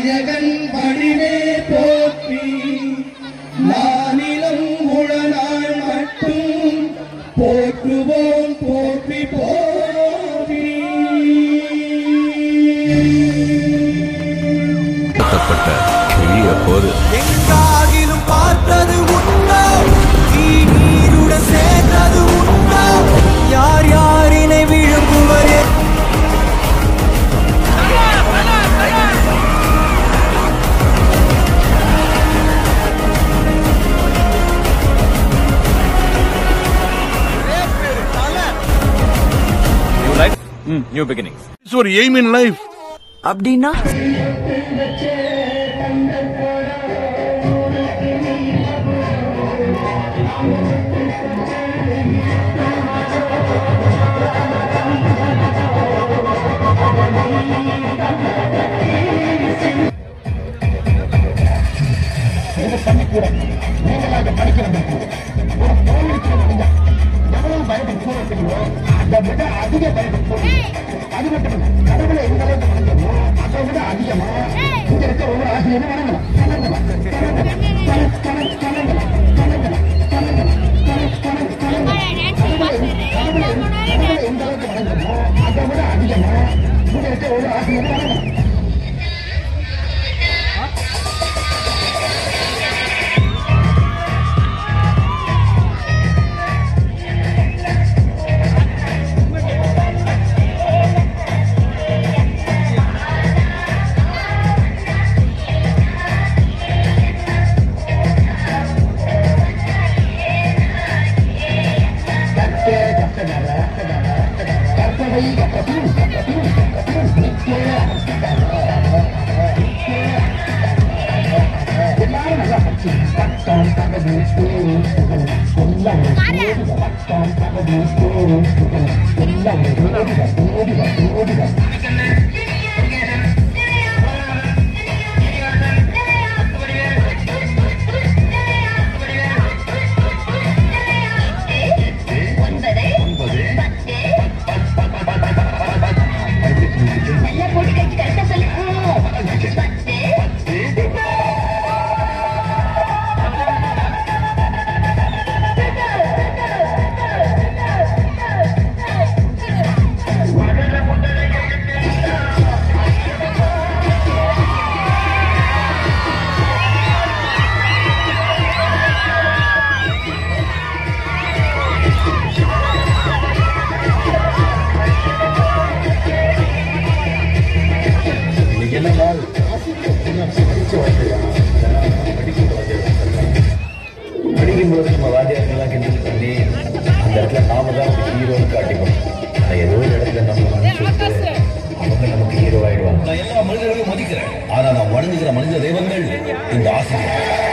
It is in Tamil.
நாயகன் வடிவே போற்றி நானிலம் உழநாள் மட்டும் போற்றுவோம் போற்றி போற்றி நடத்தப்பட்ட பெரிய போர் எங்காகிலும் பார்த்தது உண்டோ தீ நீருடன் சேர்ந்தது உண்டோ யார் யாரினை விழுங்குவரே new beginnings It's your aim in life. அப்படின்னா படிக்கும்போது நம்ம வாத்தியார்கள்லாம் கிண்டல் பண்ணி அந்த இடத்துல நாம தான் ஹீரோன்னு காட்டிக்கணும் ஆனா ஏதோ ஒரு இடத்துல நம்ம மன்னிச்சுட்டு அவங்க நமக்கு ஹீரோ ஆயிடுவாங்க நான் எல்லா மனிதர்களையும் மதிக்கிறேன் ஆனா நான் வணங்குகிற மனித தெய்வங்கள் இந்த ஆசிரியர்